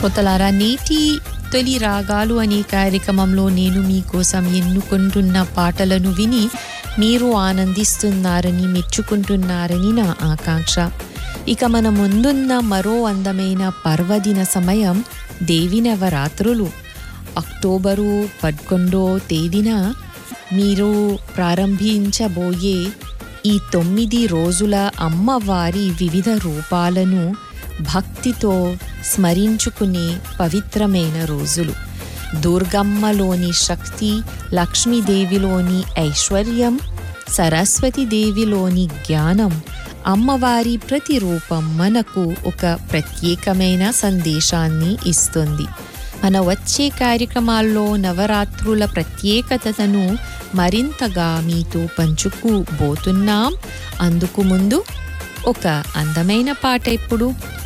శ్రోతలారా నేటి తొలి రాగాలు అనే కార్యక్రమంలో నేను మీకోసం ఎన్నుకుంటున్న పాటలను విని మీరు ఆనందిస్తున్నారని మెచ్చుకుంటున్నారని నా ఆకాంక్ష ఇక మన ముందున్న మరో అందమైన పర్వదిన సమయం దేవి నవరాత్రులు అక్టోబరు పదకొండో తేదీన మీరు ప్రారంభించబోయే ఈ తొమ్మిది రోజుల అమ్మవారి వివిధ రూపాలను భక్తితో స్మరించుకునే పవిత్రమైన రోజులు దుర్గమ్మలోని శక్తి లక్ష్మీదేవిలోని ఐశ్వర్యం సరస్వతీదేవిలోని జ్ఞానం అమ్మవారి ప్రతి రూపం మనకు ఒక ప్రత్యేకమైన సందేశాన్ని ఇస్తుంది మన వచ్చే కార్యక్రమాల్లో నవరాత్రుల ప్రత్యేకతను మరింతగా మీతో పంచుకోబోతున్నాం అందుకు ముందు ఒక అందమైన పాట ఇప్పుడు